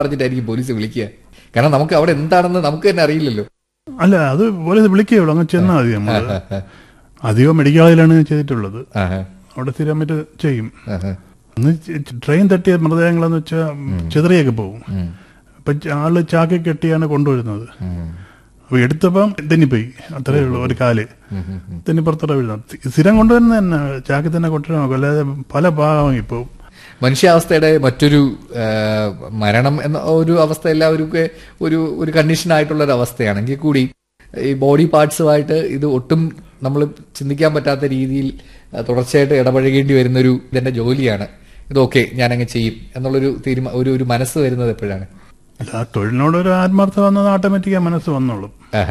പറഞ്ഞിട്ടായിരിക്കും police വിളിക്കുക കാരണം നമുക്ക് അവിടെ എന്താണെന്ന് നമുക്ക് തന്നെ അറിയില്ലല്ലോ അല്ല അത് പോലീസ് വിളിക്കുകയുള്ളൂ അങ്ങ് ചെന്നാൽ മതി നമ്മൾ അധികം മെഡിക്കൽ കോളേജിലാണ് ചെയ്തിട്ടുള്ളത് ആഹാ, അവിടെ സ്ഥിരമായിട്ട് ചെയ്യും ആഹാ. അന്ന് ച- ട്രെയിൻ തട്ടിയ മൃതദേഹങ്ങളെന്ന് വെച്ചാൽ ചെതറിയൊക്കെ പോകും ഉം, അപ്പൊ ച- ആള് ചാക്കി കെട്ടിയാണ് കൊണ്ടുവരുന്നത് ഉം, അപ്പൊ എടുത്തപ്പം തെന്നിപ്പോയി അത്രേ ഉള്ളൂ ഒരു കാല് ഉം, ഉം, ഉം. തെന്നിപ്പുറത്തോടെ വീഴുന്നത് സ്ഥിരം കൊണ്ടുവരുന്ന തന്നെ ചാക്കി തന്നെ കൊണ്ടുവരാൻ അല്ലാതെ പല ഭാഗം ഇപ്പൊ മനുഷ്യാവസ്ഥയുടെ മറ്റൊരു ആ, മരണം എന്ന ഒരു അവസ്ഥ എല്ലാവർക്കും ഒരു ഒരു കണ്ടീഷൻ ആയിട്ടുള്ള ഒരു അവസ്ഥയാണെങ്കിൽ കൂടി ഈ ബോഡി പാർട്സുമായിട്ട് ഇത് ഒട്ടും നമ്മൾ ചിന്തിക്കാൻ പറ്റാത്ത രീതിയിൽ ആ, തുടർച്ചയായിട്ട് ഇടപഴകേണ്ടി വരുന്നൊരു ഇതെന്റെ ജോലിയാണ് ഇതൊക്കെ ഞാനങ്ങ് ചെയ്യും എന്നുള്ളൊരു തീരുമാനം ഒരു ഒരു മനസ്സ് വരുന്നത് എപ്പോഴാണ് അല്ല ആ തൊഴിലിനോട് ഒരു ആത്മാർത്ഥം വന്നത് ഓട്ടോമാറ്റിക്കാ മനസ്സ് വന്നോളും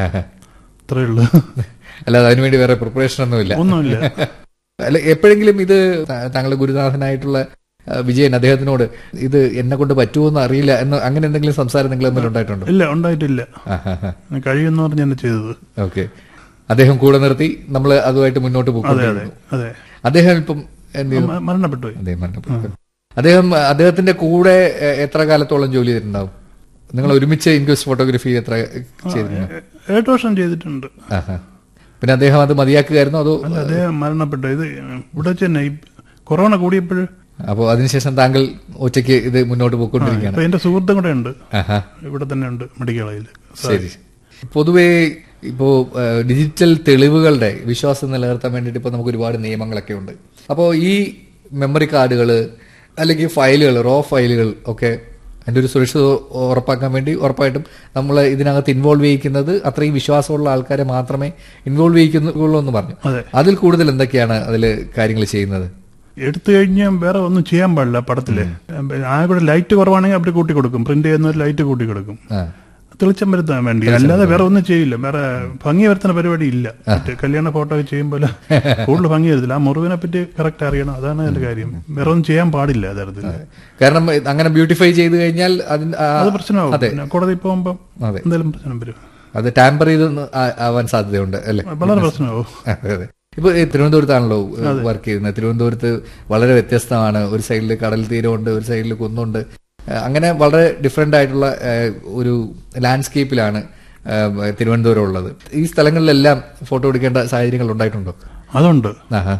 അത്രേ ഉള്ളൂ അല്ലാതെ അതിനുവേണ്ടി വേറെ പ്രിപ്പറേഷൻ ഒന്നുമില്ല ഒന്നുമില്ല അല്ല എപ്പോഴെങ്കിലും ഇത് ത- താങ്കളുടെ ഗുരുനാഥനായിട്ടുള്ള ആ, വിജയൻ അദ്ദേഹത്തിനോട് ഇത് എന്നെ കൊണ്ട് പറ്റുമോന്ന് അറിയില്ല എന്ന് അങ്ങനെ എന്തെങ്കിലും സംസാരം നിങ്ങൾ തമ്മിൽ ഉണ്ടായിട്ടുണ്ടോ ഇല്ല ഉണ്ടായിട്ടില്ല കഴിയുമെന്ന് പറഞ്ഞ് എന്നെ ചെയ്തത് ഓക്കെ അദ്ദേഹം കൂടെ നിർത്തി നമ്മൾ അതുമായിട്ട് മുന്നോട്ട് അതെ അതെ പോകുന്നു അതെ അദ്ദേഹം ഇപ്പം എന്ത് ചെയ്തു? മ- മരണപ്പെട്ടു പോയി അദ്ദേഹം മരണപ്പെട്ടു. അദ്ദേഹം അദ്ദേഹത്തിന്റെ കൂടെ എ, എത്ര കാലത്തോളം ജോലി ചെയ്തിട്ടുണ്ടാവും നിങ്ങൾ ഒരുമിച്ച് ഇൻക്വസ്റ്റ് ഫോട്ടോഗ്രാഫി എത്ര ചെയ്തിരുന്നു ഏ- ഏഴ് വർഷം ചെയ്തിട്ടുണ്ട് ആഹാ. പിന്നെ അദ്ദേഹം അത് മതിയാക്കുകയായിരുന്നോ അതോ അല്ല അദ്ദേഹം മരണപ്പെട്ടു ഇത് ഇവിടെ വെച്ച് തന്നെ ഈ കൊറോണ കൂടിയപ്പോൾ അപ്പോൾ അതിനുശേഷം താങ്കൾ ഒറ്റയ്ക്ക് ഇത് മുന്നോട്ട് പോയിക്കൊണ്ടിരിക്കുകയാണ് ഇപ്പൊ എന്റെ സുഹൃത്തും കൂടെ ഉണ്ട് ആഹാ ഇവിടെ തന്നെ ഉണ്ട് മെഡിക്കൽ കോളേജിൽ ശരി പൊതുവേ ഇപ്പോ ആ, ഡിജിറ്റൽ തെളിവുകളുടെ വിശ്വാസം നിലനിർത്താൻ വേണ്ടിയിട്ട് ഇപ്പോൾ നമുക്ക് ഒരുപാട് നിയമങ്ങളൊക്കെ ഉണ്ട് അപ്പോൾ ഈ മെമ്മറി കാർഡുകൾ അല്ലെങ്കിൽ ഫയലുകൾ റോ ഫയലുകൾ ഒക്കെ അതിൻ്റെ ഒരു സുരക്ഷിത ഉറപ്പാക്കാൻ വേണ്ടി ഉറപ്പായിട്ടും നമ്മൾ ഇതിനകത്ത് ഇൻവോൾവ് ചെയ്യിക്കുന്നത് അത്രയും വിശ്വാസമുള്ള ആൾക്കാരെ മാത്രമേ ഇൻവോൾവ് ചെയ്യിക്കുന്നുള്ളൂ എന്ന് പറഞ്ഞു അതെ അതിൽ കൂടുതൽ എന്തൊക്കെയാണ് അതിൽ കാര്യങ്ങൾ ചെയ്യുന്നത് എടുത്തു കഴിഞ്ഞാൽ വേറെ ഒന്നും ചെയ്യാൻ പാടില്ല പടത്തില് ആ കൂടെ ലൈറ്റ് കുറവാണെങ്കിൽ അവർ കൂട്ടി കൊടുക്കും പ്രിന്റ് ചെയ്യുന്ന ഒരു ലൈറ്റ് കൂട്ടി കൊടുക്കും ആ തെളിച്ചം വരുത്താൻ വേണ്ടി അല്ലാതെ വേറെ ഒന്നും ചെയ്യില്ല വേറെ ഭംഗി വരുത്തുന്ന പരിപാടി ഇല്ല മറ്റേ കല്യാണ ഫോട്ടോ ഒക്കെ ചെയ്യുമ്പോൾ കൂടുതൽ ഭംഗി വരത്തില്ല ആ മുറിവിനെ പറ്റി കറക്റ്റ് അറിയണം അതാണ് എന്റെ കാര്യം വേറെ ഒന്നും ചെയ്യാൻ പാടില്ല തരത്തില് കാരണം അങ്ങനെ ബ്യൂട്ടിഫൈ ചെയ്ത് കഴിഞ്ഞാൽ അതിന് ആ- അത് പ്രശ്നമാവും പിന്നെ കോടതി പോകുമ്പോൾ അതെ. എന്തെങ്കിലും പ്രശ്നം വരും അത് ടാമ്പർ ചെയ്ത് ആവാൻ സാധ്യതയുണ്ട് അല്ലേ വളരെ പ്രശ്നമാവും അതെ അതെ ഇപ്പൊ ഈ തിരുവനന്തപുരത്താണല്ലോ വർക്ക് ചെയ്യുന്നത് തിരുവനന്തപുരത്ത് വളരെ വ്യത്യസ്തമാണ് ഒരു സൈഡിൽ കടൽ തീരമുണ്ട് ഒരു സൈഡിൽ കുന്നുണ്ട് ആ, അങ്ങനെ വളരെ ഡിഫറെന്റ് ആയിട്ടുള്ള ആ, ഒരു ലാൻഡ്സ്കേപ്പിലാണ് ആ, തിരുവനന്തപുരം ഉള്ളത് ഈ സ്ഥലങ്ങളിലെല്ലാം ഫോട്ടോ എടുക്കേണ്ട സാഹചര്യങ്ങൾ ഉണ്ടായിട്ടുണ്ടോ അതുണ്ട് ആഹാ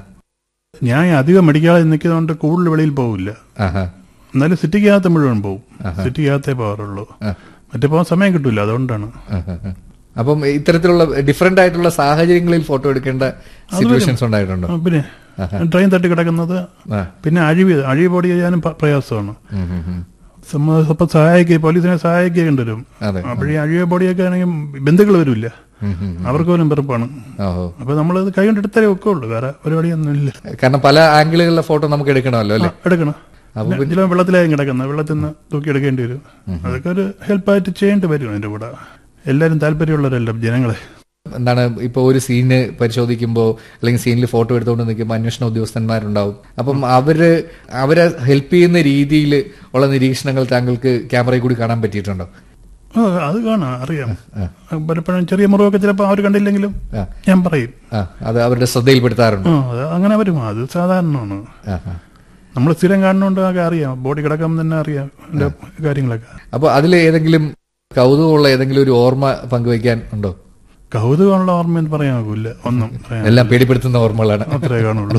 ഞാൻ അധികം മെഡിക്കൽ കോളേജിൽ നിൽക്കുന്നതുകൊണ്ട് കൂടുതൽ വെളിയിൽ പോകില്ല ആഹാ എന്നാലും സിറ്റിക്കകത്ത് മുഴുവൻ പോകും സിറ്റിക്കകത്തേ പോകാറുള്ളൂ ആ. മറ്റേ പോകാൻ സമയം കിട്ടൂല അതുകൊണ്ടാണ് ആഹാ. അപ്പം ഇത്തരത്തിലുള്ള ഡിഫറെന്റ് ആയിട്ടുള്ള സാഹചര്യങ്ങളിൽ ഫോട്ടോ എടുക്കേണ്ട സിറ്റുവേഷൻസ് ഉണ്ടായിട്ടുണ്ടോ ആ, പിന്നെ ട്രെയിൻ തട്ടി കിടക്കുന്നത് ആ. പിന്നെ അഴിവ് അഴിവ് ബോഡി ചെയ്യാനും പ- പ്രയാസമാണ് ഉം, ഉം, ഉം. സമ്മ- അപ്പം സഹായിക്കുക പോലീസിനെ സഹായിക്കേണ്ടി വരും അതെ അപ്പോഴീ അഴിവ് ബോഡിയൊക്കെ ആണെങ്കിൽ ബന്ധുക്കൾ വരില്ല ഉം, ഉം. അവർക്ക് പോലും വെറുപ്പാണ് ഓഹോ അപ്പൊ നമ്മളത് കൈ കൊണ്ട് എടുത്താലേ ഒക്കെ ഉള്ളൂ വേറെ പരിപാടിയൊന്നും ഇല്ല കാരണം പല ആംഗിളുകളിലെ ഫോട്ടോ നമുക്ക് എടുക്കണമല്ലോ അല്ലേ എടുക്കണം പിന്നെ ചില വെള്ളത്തിലായും കിടക്കുന്നത് വെള്ളത്തിൽ നിന്ന് തൂക്കി എടുക്കേണ്ടി വരും അതൊക്കെ ഒരു ഹെൽപ്പായിട്ട് ചെയ്യേണ്ടി വരും അതിന്റെ കൂടെ എല്ലാവരും താല്പര്യമുള്ളവരല്ല ജനങ്ങളെ എന്താണ് ഇപ്പൊ ഒരു സീന് പരിശോധിക്കുമ്പോൾ അല്ലെങ്കിൽ സീനിൽ ഫോട്ടോ എടുത്തുകൊണ്ട് നിൽക്കുമ്പോൾ അന്വേഷണ ഉദ്യോഗസ്ഥന്മാരുണ്ടാവും അപ്പം അവര് അവരെ ഹെൽപ്പ് ചെയ്യുന്ന രീതിയിൽ ഉള്ള നിരീക്ഷണങ്ങൾ താങ്കൾക്ക് ക്യാമറയിൽ കൂടി കാണാൻ പറ്റിയിട്ടുണ്ടോ ആ, അത് കാണാം അറിയാം പലപ്പോഴും ചെറിയ മുറിവൊക്കെ ചിലപ്പോൾ അവർ കണ്ടില്ലെങ്കിലും ആ. ഞാൻ പറയും ആ അത് അവരുടെ ശ്രദ്ധയിൽപ്പെടുത്താറുണ്ട് ആ അത് അങ്ങനെ വരും അത് സാധാരണമാണ് ആ, ആ. നമ്മൾ സ്ഥിരം കാണുന്നോണ്ട് ഒക്കെ അറിയാം ബോഡി കിടക്കാൻ തന്നെ അറിയാം എന്റെ കാര്യങ്ങളൊക്കെ അപ്പൊ അതിൽ ഏതെങ്കിലും കൗതുകമുള്ള ഏതെങ്കിലും ഒരു ഓർമ്മ പങ്കുവയ്ക്കാൻ ഉണ്ടോ കൗതുകമുള്ള ഓർമ്മയെന്ന് പറയാൻ ഒക്കില്ല ഒന്നും പറയാൻ എല്ലാം പേടിപ്പെടുത്തുന്ന ഓർമ്മകളാണ് അത്രേ കാണുള്ളൂ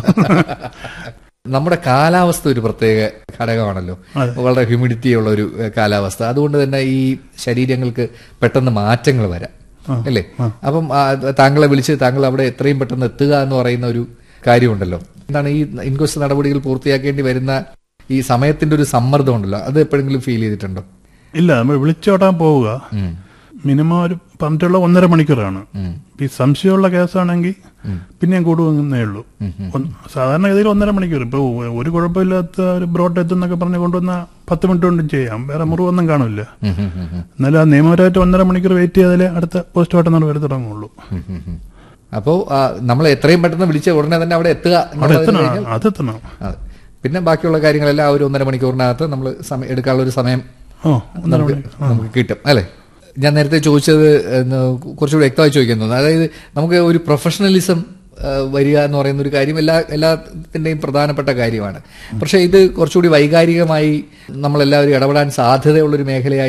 നമ്മുടെ കാലാവസ്ഥ ഒരു പ്രത്യേക ഘടകമാണല്ലോ അതെ. വളരെ ഹ്യൂമിഡിറ്റി ഉള്ള ഒരു ഏഹ്, കാലാവസ്ഥ അതുകൊണ്ട് തന്നെ ഈ ശരീരങ്ങൾക്ക് പെട്ടെന്ന് മാറ്റങ്ങൾ വരാം അല്ലേ അപ്പം ആ, താങ്കളെ വിളിച്ച് താങ്കൾ അവിടെ എത്രയും പെട്ടെന്ന് എത്തുക എന്ന് പറയുന്ന ഒരു കാര്യമുണ്ടല്ലോ എന്താണ് ഈ ഇൻക്വസ്റ്റ് നടപടികൾ പൂർത്തിയാക്കേണ്ടി വരുന്ന ഈ സമയത്തിന്റെ ഒരു സമ്മർദ്ദം ഉണ്ടല്ലോ അത് എപ്പോഴെങ്കിലും ഫീൽ ചെയ്തിട്ടുണ്ടോ ഇല്ല നമ്മൾ വിളിച്ചോട്ടാൻ പോവുക ഉം. മിനിമം ഒരു പറഞ്ഞിട്ടുള്ള ഒന്നര മണിക്കൂറാണ് ഉം. ഈ സംശയമുള്ള കേസാണെങ്കിൽ പിന്നെയും കൂടുവന്നേ ഉള്ളൂ ഒന്ന് സാധാരണ ഗതിയിൽ ഒന്നര മണിക്കൂർ ഇപ്പൊ ഒരു കുഴപ്പമില്ലാത്ത ഒരു ബ്രോട്ട് എത്തുന്നൊക്കെ പറഞ്ഞ് കൊണ്ടുവന്ന പത്ത് മിനിറ്റ് കൊണ്ടും ചെയ്യാം വേറെ മുറിവൊന്നും കാണില്ല ഉം, ഉം, ഉം, ഉം. എന്നാലും ആ നിയമപരമായിട്ട് ഒന്നര മണിക്കൂർ വെയിറ്റ് ചെയ്താലേ അടുത്ത പോസ്റ്റ്മോർട്ടം നടപടി തുടങ്ങുള്ളൂ ഉം, ഉം, ഉം. അപ്പോ ആ, നമ്മൾ എത്രയും പെട്ടെന്ന് വിളിച്ച ഉടനെ തന്നെ അവിടെ എത്തുക അവിടെ എന്നുള്ളതിന് എത്തണം കഴിഞ്ഞാൽ അതെത്തണം അതെ പിന്നെ ബാക്കിയുള്ള കാര്യങ്ങളെല്ലാം ആ ഒരു ഒന്നര മണിക്കൂറിനകത്ത് നമ്മൾ സമയം എടുക്കാനുള്ള ഒരു സമയം ഓ ഒന്നര നമുക്ക് മണി നമുക്ക് കിട്ടും അല്ലെ ഞാൻ നേരത്തെ ചോദിച്ചത് എന്ന് കുറച്ചുകൂടി വ്യക്തമായി ചോദിക്കുന്നു അതായത് നമുക്ക് ഒരു പ്രൊഫഷണലിസം വരിക എന്ന് പറയുന്ന ഒരു കാര്യം എല്ലാ എല്ലാത്തിന്റെയും പ്രധാനപ്പെട്ട കാര്യമാണ് പക്ഷെ ഇത് കുറച്ചുകൂടി വൈകാരികമായി നമ്മളെല്ലാവരും ഇടപെടാൻ സാധ്യതയുള്ള ഒരു മേഖലയായി